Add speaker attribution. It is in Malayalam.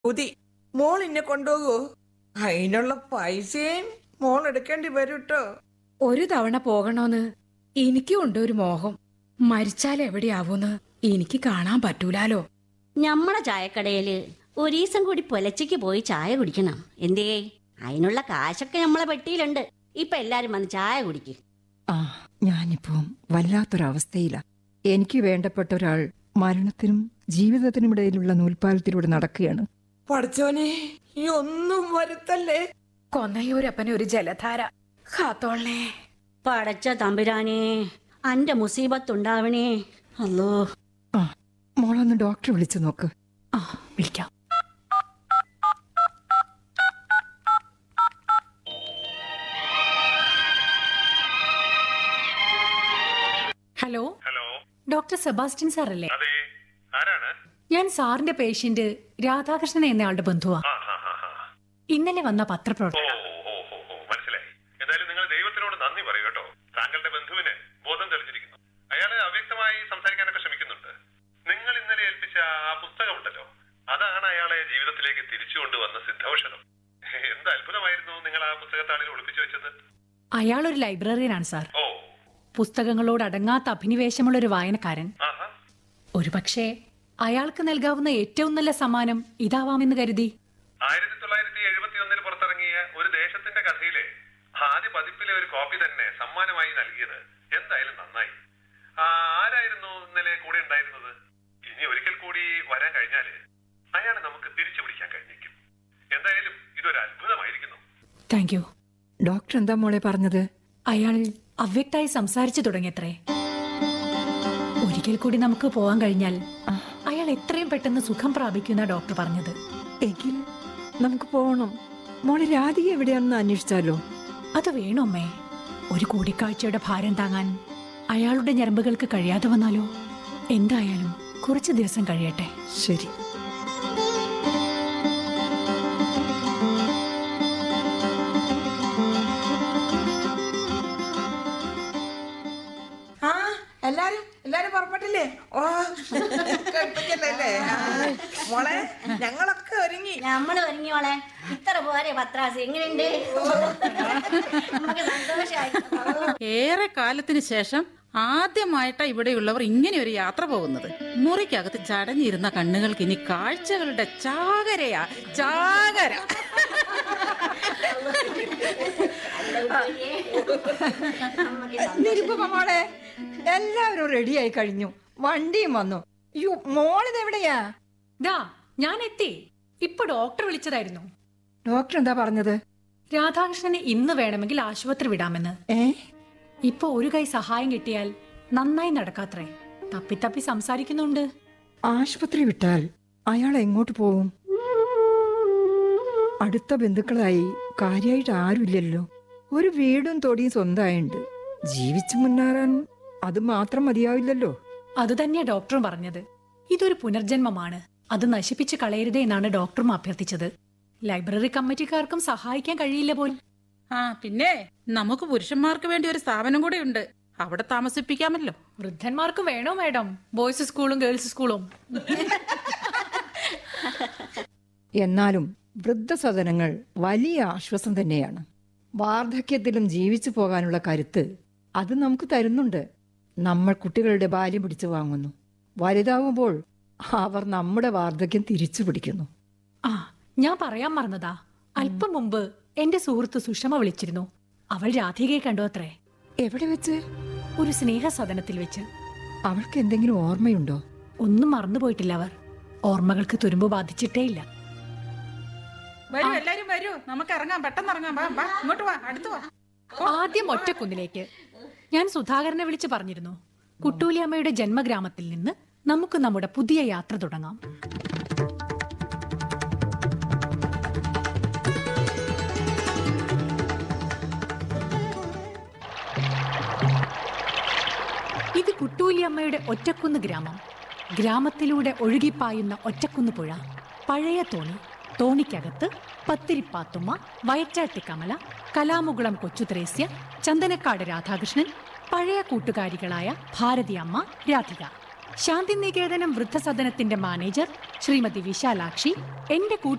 Speaker 1: ഊതി മോൾ എന്നെ കൊണ്ടുപോകൂ അതിനുള്ള പൈസയും മോൾ എടുക്കേണ്ടി വരും കേട്ടോ
Speaker 2: ഒരു തവണ പോകണോന്ന് എനിക്കും ഉണ്ട് ഒരു മോഹം മരിച്ചാൽ എവിടെയാവൂന്ന് എനിക്ക് കാണാൻ പറ്റൂലാലോ
Speaker 3: ഞമ്മളെ ചായക്കടയില് ഒരീസം കൂടി പുലച്ചയ്ക്ക് പോയി ചായ കുടിക്കണം എന്തേ അതിനുള്ള കാശൊക്കെ നമ്മളെ പെട്ടിയിലുണ്ട് ഇപ്പൊ എല്ലാരും വന്ന് ചായ കുടിക്കും
Speaker 4: ആ ഞാനിപ്പം വല്ലാത്തൊരവസ്ഥയില എനിക്ക് വേണ്ടപ്പെട്ട ഒരാൾ മരണത്തിനും ജീവിതത്തിനും ഇടയിലുള്ള നൂൽപ്പാലത്തിലൂടെ നടക്കുകയാണ്
Speaker 1: പഠിച്ചോനെ ഈ ഒന്നും വരുത്തല്ലേ
Speaker 2: കൊന്നയൂരപ്പന് ഒരു ജലധാര കാത്തോളേ
Speaker 3: പടച്ച തമ്പുരാനേ അന്റെ മുസീബത്തുണ്ടാവണേ അല്ലോ
Speaker 4: ആ മോളൊന്ന് ഡോക്ടറെ വിളിച്ചു നോക്ക്
Speaker 2: ആ വിളിക്കാം hello
Speaker 5: hello
Speaker 2: doctor Sebastian sir അല്ലേ
Speaker 5: അതെ ആരാണ്
Speaker 2: ഞാൻ സാറിന്റെ പേഷ്യന്റ് രാധാകൃഷ്ണൻ എന്നയാളുടെ ബന്ധുവാ
Speaker 5: ആ ഹാ ഹാ ഹാ
Speaker 2: ഇന്നലെ വന്ന
Speaker 5: ഓ
Speaker 2: പത്രപ്രവർത്തകർ
Speaker 5: ഓ ഓ ഓ മനസ്സിലായി എന്തായാലും നിങ്ങൾ ദൈവത്തിനോട് നന്ദി പറയൂ കേട്ടോ താങ്കളുടെ ബന്ധുവിന് ബോധം തെളിഞ്ഞിരിക്കുന്നു അയാള് അവ്യക്തമായി സംസാരിക്കാനൊക്കെ ശ്രമിക്കുന്നുണ്ട് നിങ്ങൾ ഇന്നലെ ഏൽപ്പിച്ച ആ പുസ്തകം ഉണ്ടല്ലോ അതാണ് അയാളെ ജീവിതത്തിലേക്ക് തിരിച്ചു കൊണ്ടുവന്ന സിദ്ധൌഷധം എന്ത് അത്ഭുതമായിരുന്നു നിങ്ങൾ ആ പുസ്തകത്താളിൽ ഒളിപ്പിച്ചു വെച്ചത്
Speaker 2: അയാൾ ഒരു ലൈബ്രറിയനാണ് സാർ
Speaker 5: ഓ
Speaker 2: പുസ്തകങ്ങളോട് അടങ്ങാത്ത അഭിനിവേശമുള്ള ഒരു വായനക്കാരൻ
Speaker 5: ആഹാ
Speaker 2: ഒരുപക്ഷെ അയാൾക്ക് നൽകാവുന്ന ഏറ്റവും നല്ല സമ്മാനം ഇതാവാമെന്ന് കരുതി
Speaker 5: ആയിരത്തി തൊള്ളായിരത്തി എഴുപത്തി ഒന്നിൽ പുറത്തിറങ്ങിയ ഒരു ദേശത്തിന്റെ കഥയിലെ ആദ്യ പതിപ്പിലെ ഒരു കോപ്പി തന്നെ സമ്മാനമായി നൽകിയത് എന്തായാലും നന്നായി ആ, ആരായിരുന്നു ഇന്നലെ കൂടെ ഉണ്ടായിരുന്നത് ഇനി ഒരിക്കൽ കൂടി വരാൻ കഴിഞ്ഞാല് അയാളെ നമുക്ക് തിരിച്ചു പിടിക്കാൻ കഴിഞ്ഞേക്കും എന്തായാലും ഇതൊരു അത്ഭുതമായിരിക്കുന്നു
Speaker 2: താങ്ക് യു
Speaker 4: ഡോക്ടർ എന്താ മോളെ പറഞ്ഞത്
Speaker 2: അയാൾ അവ്യക്തായി സംസാരിച്ചു തുടങ്ങിയത്രേ ഒരിക്കൽ കൂടി നമുക്ക് പോവാൻ കഴിഞ്ഞാൽ അയാൾ എത്രയും പെട്ടെന്ന് സുഖം പ്രാപിക്കുന്ന ഡോക്ടർ പറഞ്ഞത്
Speaker 4: എങ്കിൽ നമുക്ക് പോകണം മോളെ രാധിക എവിടെയാണെന്ന് അന്വേഷിച്ചാലോ
Speaker 2: അത് വേണമേ ഒരു കൂടിക്കാഴ്ചയുടെ ഭാരം താങ്ങാൻ അയാളുടെ ഞരമ്പുകൾക്ക് കഴിയാതെ വന്നാലോ എന്തായാലും കുറച്ചു ദിവസം കഴിയട്ടെ
Speaker 4: ശരി
Speaker 1: ആ എല്ലാരും എല്ലാരും പുറപ്പെട്ടില്ലേ ഓ കേൾപ്പിക്കല്ലേ ആ, മോളെ ഞങ്ങളൊക്കെ ഒരുങ്ങി
Speaker 3: നമ്മൾ ഒരുങ്ങിയോളെ ഇത്ര പോരെ പത്രാസ് എങ്ങനെയുണ്ട് നമുക്ക് സന്തോഷമായി
Speaker 6: ഏറെ കാലത്തിന് ശേഷം ആദ്യമായിട്ടാ ഇവിടെയുള്ളവർ ഇങ്ങനെ ഒരു യാത്ര പോകുന്നത് മുറിക്കകത്ത് ചടഞ്ഞിരുന്ന കണ്ണുകൾക്ക് ഇനി കാഴ്ചകളുടെ ചാകരയാ ചാകര
Speaker 4: നിരുപമ മോളെ എല്ലാവരും റെഡിയായി കഴിഞ്ഞു വണ്ടിയും വന്നു യു മോളിതെവിടെയാ
Speaker 2: ദാ ഞാൻ എത്തി ഇപ്പൊ ഡോക്ടർ വിളിച്ചതായിരുന്നു
Speaker 4: ഡോക്ടർ എന്താ പറഞ്ഞത്
Speaker 2: രാധാകൃഷ്ണനെ ഇന്ന് വേണമെങ്കിൽ ആശുപത്രി വിടാമെന്ന്
Speaker 4: ഏ
Speaker 2: ഇപ്പൊ ഒരു കൈ സഹായം കിട്ടിയാൽ നന്നായി നടക്കാത്രേ തപ്പി തപ്പി സംസാരിക്കുന്നുണ്ട്
Speaker 4: ആശുപത്രി വിട്ടാൽ അയാൾ എങ്ങോട്ട് പോവും അടുത്ത ബന്ധുക്കളായി കാര്യമായിട്ട് ആരുമില്ലല്ലോ ഒരു വീടും തൊടിയും സ്വന്തമായുണ്ട് ജീവിച്ചു മുന്നേറാൻ അത് മാത്രം മതിയാവില്ലല്ലോ
Speaker 2: അത് തന്നെയാ ഡോക്ടറും പറഞ്ഞത് ഇതൊരു പുനർജന്മമാണ് അത് നശിപ്പിച്ച് കളയരുതേ എന്നാണ് ഡോക്ടറും അഭ്യർത്ഥിച്ചത് ലൈബ്രറി കമ്മിറ്റിക്കാർക്കും സഹായിക്കാൻ കഴിയില്ല പോലും
Speaker 6: ആ പിന്നെ നമുക്ക് പുരുഷന്മാർക്ക് വേണ്ടി ഒരു സ്ഥാപനം കൂടെ ഉണ്ട് അവിടെ താമസിപ്പിക്കാമല്ലോ
Speaker 2: വൃദ്ധന്മാർക്കും വേണോ മേഡം ബോയ്സ് സ്കൂളും ഗേൾസ് സ്കൂളും
Speaker 4: എന്നാലും വൃദ്ധസദനങ്ങൾ വലിയ ആശ്വാസം തന്നെയാണ് വാർദ്ധക്യത്തിലും ജീവിച്ചു പോകാനുള്ള കരുത്ത് അത് നമുക്ക് തരുന്നുണ്ട് നമ്മൾ കുട്ടികളുടെ ബാല്യം പിടിച്ചു വാങ്ങുന്നു വലുതാവുമ്പോൾ അവർ നമ്മുടെ വാർദ്ധക്യം തിരിച്ചു പിടിക്കുന്നു
Speaker 2: ആ ഞാൻ പറയാൻ മറന്നതാ അല്പം മുമ്പ് എന്റെ സുഹൃത്ത് സുഷമ വിളിച്ചിരുന്നു അവൾ രാധികയെ കണ്ടു അത്രേ
Speaker 4: എവിടെ വെച്ച്
Speaker 2: ഒരു സ്നേഹസദനത്തിൽ വെച്ച്
Speaker 4: അവൾക്ക് എന്തെങ്കിലും ഓർമ്മയുണ്ടോ
Speaker 2: ഒന്നും മറന്നുപോയിട്ടില്ല അവർ ഓർമ്മകൾക്ക് തുരുമ്പ് ബാധിച്ചിട്ടേ ഇല്ല
Speaker 6: വരൂ എല്ലാരും വരൂ നമുക്ക് ഇറങ്ങാം പെട്ടെന്ന് ഇറങ്ങാം വാ വാ ഇങ്ങോട്ട് വാ അടുത്ത് വാ
Speaker 2: ആദ്യം ഒറ്റക്കുന്നിലേക്ക് ഞാൻ സുധാകരനെ വിളിച്ചു പറഞ്ഞിരുന്നു കുട്ടൂലിയമ്മയുടെ ജന്മഗ്രാമത്തിൽ നിന്ന് നമുക്ക് നമ്മുടെ പുതിയ യാത്ര തുടങ്ങാം ഇത് കുട്ടൂലിയമ്മയുടെ ഒറ്റക്കുന്ന് ഗ്രാമം ഗ്രാമത്തിലൂടെ ഒഴുകിപ്പായുന്ന ഒറ്റക്കുന്ന് പുഴ പഴയ തോണി തോണിക്കകത്ത് പത്തിരിപ്പാത്തുമ്മ വയറ്റാട്ടി കമല കലാമുകുളം കൊച്ചുത്രേസ്യ ചന്ദനക്കാട് രാധാകൃഷ്ണൻ പഴയ കൂട്ടുകാരികളായ ഭാരതി അമ്മ രാധിക ശാന്തിനികേതനം വൃദ്ധസദനത്തിന്റെ മാനേജർ ശ്രീമതി വിശാലാക്ഷി എന്റെ കൂട്ടു